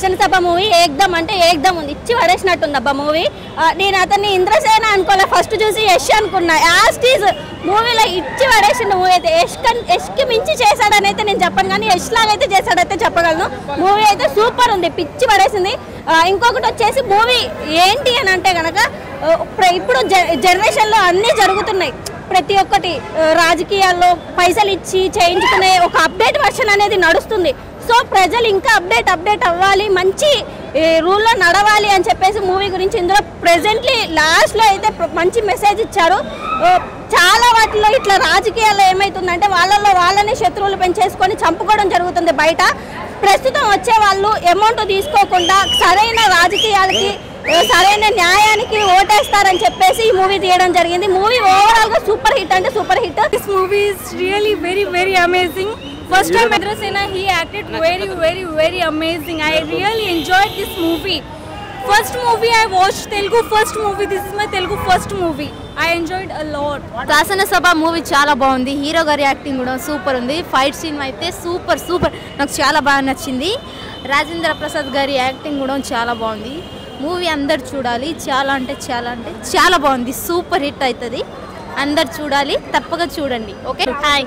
శాసనసభ మూవీ ఏకదమ్ అంటే ఏకదమ్ ఉంది ఇచ్చి పడేసినట్టుంది అబ్బా మూవీ నేను అతన్ని ఇంద్రసేన అనుకోలే ఫస్ట్ చూసి యష్ అనుకున్నా యాస్టీజ్ మూవీలో ఇచ్చి పడేసిన మూవీ అయితే యష్ కన్ యష్కి మించి చేశాడని అయితే నేను చెప్పను కానీ యష్ లాగైతే చేశాడైతే చెప్పగలను మూవీ అయితే సూపర్ ఉంది పిచ్చి పడేసింది ఆ, ఇంకొకటి వచ్చేసి మూవీ ఏంటి అని అంటే కనుక ఇప్పుడు జనరేషన్లో అన్నీ జరుగుతున్నాయి ప్రతి ఒక్కటి ఆ, రాజకీయాల్లో పైసలు ఇచ్చి చేయించుకునే ఒక అప్డేట్ వర్షన్ అనేది నడుస్తుంది సో ప్రజలు ఇంకా అప్డేట్ అప్డేట్ అవ్వాలి మంచి ఈ, రూల్లో నడవాలి అని చెప్పేసి మూవీ గురించి ఇందులో ప్రెసెంట్లీ లాస్ట్లో అయితే ప్ర- మంచి మెసేజ్ ఇచ్చారు ఆ, చాలా వాటిలో ఇట్లా రాజకీయాల్లో ఏమవుతుందంటే వాళ్ళల్లో వాళ్ళనే శత్రువులు పెంచేసుకొని చంపుకోవడం జరుగుతుంది బయట ప్రస్తుతం వచ్చే వాళ్ళు అమౌంట్ తీసుకోకుండా సరైన రాజకీయాలకి ఆ, సరైన న్యాయానికి ఓటేస్తారని చెప్పేసి ఈ మూవీ తీయడం జరిగింది మూవీ ఓవరాల్ గా సూపర్ హిట్ అంటే super hit This movie is really very very amazing. First time Indrasena he acted very very very amazing. I really enjoyed this movie. First movie I watched Telugu first movie. This is my Telugu first movie. I enjoyed a lot. Sasanasabha movie చాలా బాగుంది hero గారి acting కూడా super ఉంది fight scene అయితే super super నాకు చాలా బాగా నచ్చింది రాజేంద్ర ప్రసాద్ గారి యాక్టింగ్ కూడా చాలా బాగుంది మూవీ అందరు చూడాలి చాలా అంటే చాలా అంటే చాలా బాగుంది సూపర్ హిట్ అవుతుంది అందరు చూడాలి తప్పక చూడండి ఓకే హాయ్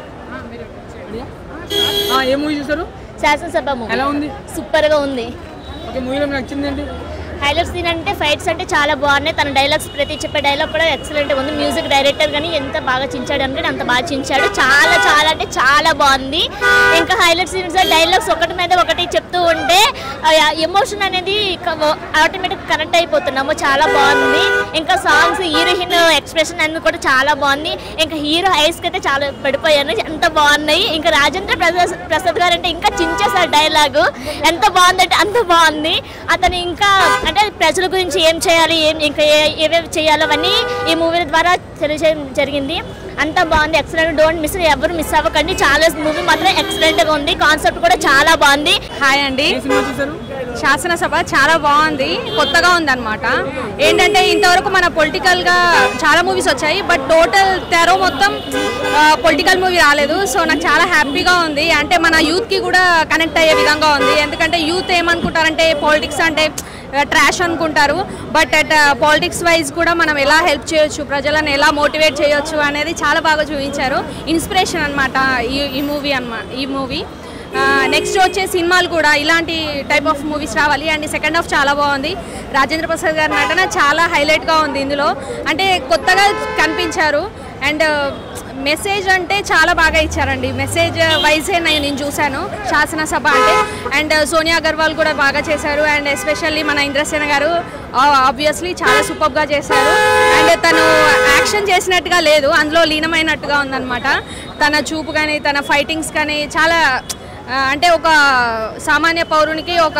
ఆ, ఏ మూవీ చూసారు శాసనసభ మూవీ ఎలా ఉంది సూపర్ గా ఉంది ఓకే మూవీలో మీకు నచ్చింది ఏంటి హైలైట్స్ సీన్ అంటే ఫైట్స్ అంటే చాలా బాగున్నాయి తన డైలాగ్స్ ప్రతి చెప్పే డైలాగ్ కూడా ఎక్సలెంట్ ఉంది మ్యూజిక్ డైరెక్టర్ కానీ ఎంత బాగా చించాడు అంటే అంత బాగా చించాడు చాలా చాలా అంటే చాలా బాగుంది ఇంకా హైలైట్ సీన్స్ డైలాగ్స్ ఒకటి మీద ఒకటి చెప్తూ ఉంటే ఎమోషన్ అనేది ఆటోమేటిక్ కనెక్ట్ అయిపోతున్నాము చాలా బాగుంది ఇంకా సాంగ్స్ హీరోయిన్ ఎక్స్ప్రెషన్ అన్ని కూడా చాలా బాగుంది ఇంకా హీరో ఐస్కి అయితే చాలా పడిపోయాను ఎంత బాగున్నాయి ఇంకా రాజేంద్ర ప్రసాద్ ప్రసాద్ గారు అంటే ఇంకా చించేశారు డైలాగ్ ఎంత బాగుందంటే అంత బాగుంది అతను ఇంకా అంటే ప్రజల గురించి ఏం చేయాలి ఏం ఇంకా ఏ- ఏవేవి చేయాలో అవన్నీ ఈ మూవీ ద్వారా తెలియజేయడం జరిగింది అంత బాగుంది ఎక్సలెంట్ డోంట్ మిస్ ఎవరు మిస్ అవ్వకండి చాలా మూవీ మాత్రం ఎక్సలెంట్ గా ఉంది కాన్సెప్ట్ కూడా చాలా బాగుంది హాయ్ అండి ఏ సినిమా చూసారు శాసనసభ చాలా బాగుంది కొత్తగా ఉందన్నమాట ఏంటంటే ఇంతవరకు మన పొలిటికల్గా చాలా మూవీస్ వచ్చాయి బట్ టోటల్ తెరో మొత్తం పొలిటికల్ మూవీ రాలేదు సో నాకు చాలా హ్యాపీగా ఉంది అంటే మన యూత్కి కూడా కనెక్ట్ అయ్యే విధంగా ఉంది ఎందుకంటే యూత్ ఏమనుకుంటారంటే పాలిటిక్స్ అంటే ట్రాష్ అనుకుంటారు బట్ అట్ పాలిటిక్స్ వైజ్ కూడా మనం ఎలా హెల్ప్ చేయొచ్చు ప్రజలను ఎలా మోటివేట్ చేయొచ్చు అనేది చాలా బాగా చూపించారు ఇన్స్పిరేషన్ అనమాట ఈ ఈ మూవీ అన్నమాట ఈ మూవీ నెక్స్ట్ వచ్చే సినిమాలు కూడా ఇలాంటి టైప్ ఆఫ్ మూవీస్ రావాలి అండ్ సెకండ్ హాఫ్ చాలా బాగుంది రాజేంద్ర ప్రసాద్ గారి నటన చాలా హైలైట్గా ఉంది ఇందులో అంటే కొత్తగా కనిపించారు అండ్ మెసేజ్ అంటే చాలా బాగా ఇచ్చారండి మెసేజ్ వైజే నేను నేను చూశాను శాసనసభ అంటే అండ్ సోనియా అగర్వాల్ కూడా బాగా చేశారు అండ్ ఎస్పెషల్లీ మన ఇంద్రసేన గారు ఆబ్వియస్లీ చాలా సూపర్గా చేశారు అండ్ తను యాక్షన్ చేసినట్టుగా లేదు అందులో లీనమైనట్టుగా ఉందన్నమాట తన చూపు కానీ తన ఫైటింగ్స్ కానీ చాలా ఆ, అంటే ఒక సామాన్య పౌరునికి ఒక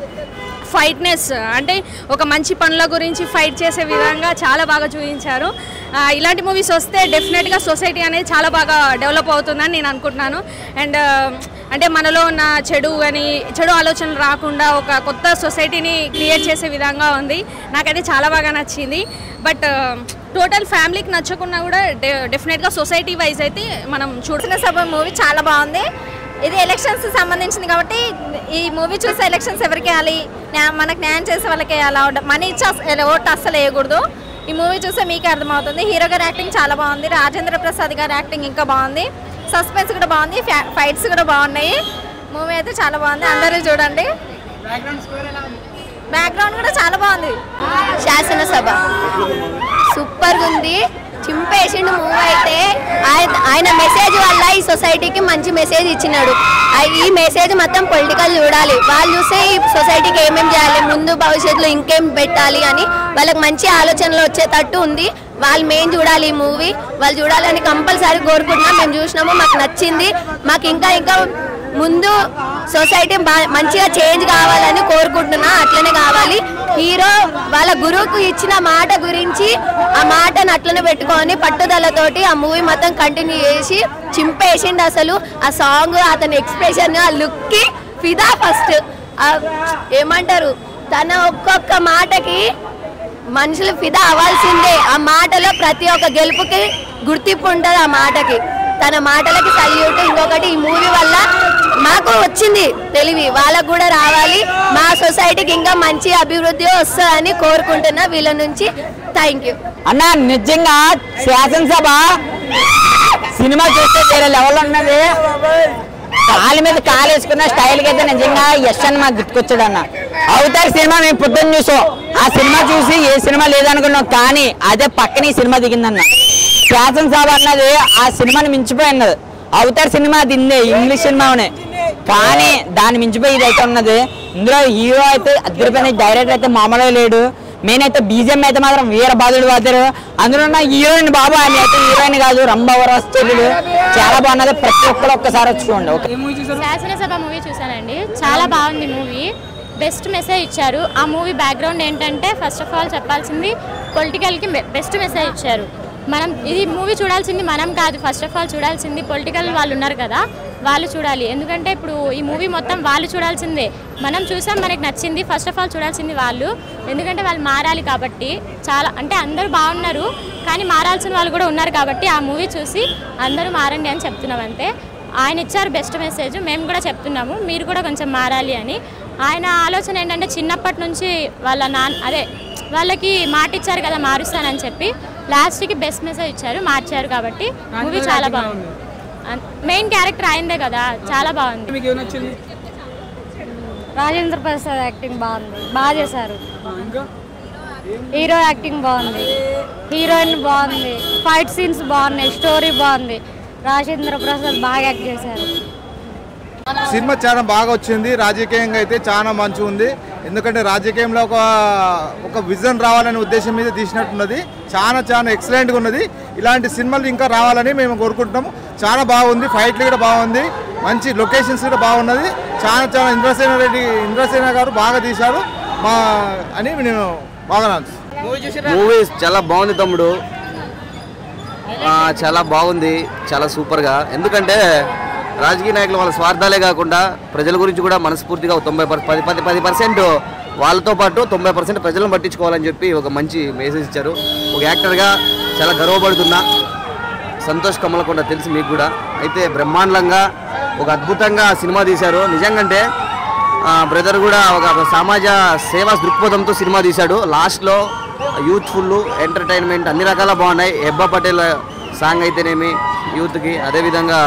ఫైట్నెస్ అంటే ఒక మంచి పనుల గురించి ఫైట్ చేసే విధంగా చాలా బాగా చూపించారు ఆ, ఇలాంటి మూవీస్ వస్తే డెఫినెట్గా సొసైటీ అనేది చాలా బాగా డెవలప్ అవుతుందని నేను అనుకుంటున్నాను అండ్ అంటే మనలో ఉన్న చెడు అని చెడు ఆలోచనలు రాకుండా ఒక కొత్త సొసైటీని క్రియేట్ చేసే విధంగా ఉంది నాకైతే చాలా బాగా నచ్చింది బట్ టోటల్ ఫ్యామిలీకి నచ్చకున్నా కూడా డెఫినెట్గా సొసైటీ వైజ్ అయితే మనం చూడాల్సిన సభ మూవీ చాలా బాగుంది ఇది ఎలక్షన్స్ సంబంధించింది కాబట్టి ఈ మూవీ చూసి ఎలక్షన్స్ ఎవరికి వేయాలి న్యా- మనకు న్యాయం చేసే వాళ్ళకి వేయాలా మనీ ఇచ్చి అస- ఓటు అస్సలు వేయకూడదు ఈ మూవీ చూస్తే మీకే అర్థమవుతుంది హీరో గారి యాక్టింగ్ చాలా బాగుంది రాజేంద్ర ప్రసాద్ గారి యాక్టింగ్ ఇంకా బాగుంది సస్పెన్స్ కూడా బాగుంది ఫైట్స్ కూడా బాగున్నాయి మూవీ అయితే చాలా బాగుంది అందరూ చూడండి బ్యాక్గ్రౌండ్ కూడా చాలా బాగుంది శాసనసభ సూపర్గా ఉంది చింపేసిండు మూవ్ అయితే ఆయన ఆయన మెసేజ్ వల్ల ఈ సొసైటీకి మంచి మెసేజ్ ఇచ్చినాడు ఆ- ఈ మెసేజ్ మొత్తం పొలిటికల్ చూడాలి వాళ్ళు చూస్తే ఈ సొసైటీకి ఏమేం చేయాలి ముందు భవిష్యత్తులో ఇంకేం పెట్టాలి అని వాళ్ళకి మంచి ఆలోచనలు వచ్చేటట్టు ఉంది వాళ్ళు మేము చూడాలి ఈ మూవీ వాళ్ళు చూడాలని కంపల్సరీ కోరుకుంటున్నాం మేము చూసినాము మాకు నచ్చింది మాకు ఇంకా ఇంకా ముందు సొసైటీ బా- మంచిగా చేంజ్ కావాలని కోరుకుంటున్నా అట్లనే కావాలి హీరో వాళ్ళ గురువుకు ఇచ్చిన మాట గురించి ఆ మాటను అట్లనే పెట్టుకొని పట్టుదలతోటి ఆ మూవీ మొత్తం కంటిన్యూ చేసి చింపేసిండు అసలు ఆ సాంగ్ అతని ఎక్స్ప్రెషన్ ఆ లుక్కి ఫిదా ఫస్ట్ ఏమంటారు తన ఒక్కొక్క మాటకి మనుషులు ఫిదా అవ్వాల్సిందే ఆ మాటలో ప్రతి ఒక్క గెలుపుకి గుర్తింపు ఉంటుంది ఆ మాటకి తన మాటలకి సల్యూట్ ఇంకొకటి ఈ మూవీ వల్ల మాకు వచ్చింది తెలివి వాళ్ళకు కూడా రావాలి మా సొసైటీకి ఇంకా మంచి అభివృద్ధి వస్తుందని కోరుకుంటున్నా వీళ్ళ నుంచి థ్యాంక్ యూ అన్న నిజంగా శాసనసభ సినిమా చూస్తే వేరే లెవెల్ ఉన్నది కాలు మీద కాలు వేసుకున్న స్టైల్ అయితే నిజంగా యశ్ అని మాకు గుర్తుకొచ్చాడు అన్న అవుతారు సినిమా మేము పొద్దున్న చూసాం ఆ సినిమా చూసి ఏ సినిమా లేదనుకున్నాం కానీ అదే పక్కన ఈ సినిమా దిగిందన్న శాసనసభ అన్నది ఆ సినిమాని మించిపోయి ఉన్నది అవుతారు సినిమా దిందే ఇంగ్లీష్ సినిమానే కానీ దాన్ని మించిపోయి ఇది అయితే ఉన్నది ఇందులో హీరో అయితే అద్దరిపోయిన డైరెక్టర్ అయితే మామూలుగా లేడు మెయిన్ అయితే బీజిఎం అయితే మాత్రం వీర బాధుడు వాతారు అందులో ఉన్న హీరోయిన్ బాబు ఆమె అయితే హీరోయిన్ కాదు రంభవరస్ చెల్లెలు చాలా బాగున్నది ప్రతి ఒక్కరు ఒక్కసారి వచ్చి చూడండి ఓకే ఏ మూవీ చూసారు శాసనసభ మూవీ చూసానండి చాలా బాగుంది మూవీ బెస్ట్ మెసేజ్ ఇచ్చారు ఆ మూవీ బ్యాక్గ్రౌండ్ ఏంటంటే ఫస్ట్ ఆఫ్ ఆల్ చెప్పాల్సింది పొలిటికల్కి బెస్ట్ మెసేజ్ ఇచ్చారు మనం ఇది మూవీ చూడాల్సింది మనం కాదు ఫస్ట్ ఆఫ్ ఆల్ చూడాల్సింది పొలిటికల్ వాళ్ళు ఉన్నారు కదా వాళ్ళు చూడాలి ఎందుకంటే ఇప్పుడు ఈ మూవీ మొత్తం వాళ్ళు చూడాల్సిందే మనం చూసాం మనకి నచ్చింది ఫస్ట్ ఆఫ్ ఆల్ చూడాల్సింది వాళ్ళు ఎందుకంటే వాళ్ళు మారాలి కాబట్టి చాలా అంటే అందరూ బాగున్నారు కానీ మారాల్సిన వాళ్ళు కూడా ఉన్నారు కాబట్టి ఆ మూవీ చూసి అందరూ మారండి అని చెప్తున్నాం అంతే ఆయన ఇచ్చారు బెస్ట్ మెసేజ్ మేము కూడా చెప్తున్నాము మీరు కూడా కొంచెం మారాలి అని ఆయన ఆలోచన ఏంటంటే చిన్నప్పటి నుంచి వాళ్ళ నాన్న అదే వాళ్ళకి మాట ఇచ్చారు కదా మారుస్తానని చెప్పి లాస్ట్కి బెస్ట్ మెసేజ్ ఇచ్చారు మార్చారు కాబట్టి మూవీ చాలా బాగుంది మెయిన్ క్యారెక్టర్ అయిందే కదా చాలా బాగుంది మీకు ఏమైనా వచ్చింది రాజేంద్ర ప్రసాద్ యాక్టింగ్ బాగుంది బాగా చేశారు ఆ, ఇంకా హీరో యాక్టింగ్ బాగుంది హీరోయిన్ బాగుంది ఫైట్ సీన్స్ బాగున్నాయి స్టోరీ బాగుంది రాజేంద్ర ప్రసాద్ బాగా యాక్ట్ చేశారు సినిమా చాలా బాగా వచ్చింది రాజకీయంగా అయితే చాలా మంచిగా ఉంది ఎందుకంటే రాజకీయంలో ఒక ఒక విజన్ రావాలనే ఉద్దేశం మీద తీసినట్టున్నది చాలా చాలా ఎక్సలెంట్గా ఉన్నది ఇలాంటి సినిమాలు ఇంకా రావాలని మేము కోరుకుంటున్నాము చాలా బాగుంది ఫైట్లు కూడా బాగుంది మంచి లొకేషన్స్ కూడా బాగున్నది చాలా చాలా ఇంద్రసేన రెడ్డి ఇంద్రసేన గారు బాగా తీశారు మా అని నేను బాగా నచ్చు మూవీ చాలా బాగుంది తమ్ముడు ఆ, చాలా బాగుంది చాలా సూపర్గా ఎందుకంటే రాజకీయ నాయకులు వాళ్ళ స్వార్థాలే కాకుండా ప్రజల గురించి కూడా మనస్ఫూర్తిగా ఒక తొంభై పర్ పది పది పది పర్సెంట్ వాళ్ళతో పాటు తొంభై పర్సెంట్ ప్రజలను పట్టించుకోవాలని చెప్పి ఒక మంచి మెసేజ్ ఇచ్చారు ఒక యాక్టర్గా చాలా గర్వపడుతున్నా సంతోష్ కమలకొండ తెలుసు మీకు కూడా అయితే బ్రహ్మాండంగా ఒక అద్భుతంగా సినిమా తీశారు నిజంగంటే బ్రదర్ కూడా ఒక సమాజ సేవా దృక్పథంతో సినిమా తీశాడు లాస్ట్లో యూత్ఫుల్ ఎంటర్టైన్మెంట్ అన్ని రకాల బాగున్నాయి ఎబ్బా పటేల్ సాంగ్ అయితేనేమి యూత్కి అదేవిధంగా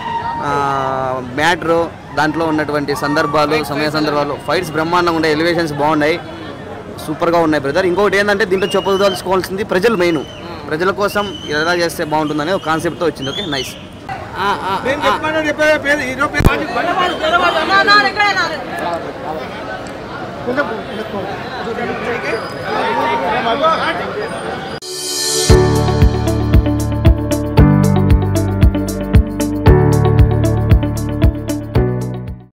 మ్యాటరు దాంట్లో ఉన్నటువంటి సందర్భాలు సమయ సందర్భాలు ఫైట్స్ బ్రహ్మాండంగా ఉన్నాయి ఎలివేషన్స్ బాగున్నాయి సూపర్గా ఉన్నాయి బ్రదర్ ఇంకొకటి ఏంటంటే దీంట్లో చెప్పదలుచుకోవాల్సింది ప్రజలు మెయిన్ ప్రజల కోసం ఎలా చేస్తే బాగుంటుందనే ఒక కాన్సెప్ట్తో వచ్చింది ఓకే నైస్ నేను చెప్పమని చెప్పే పేరు హీరో పేరు కొంచెం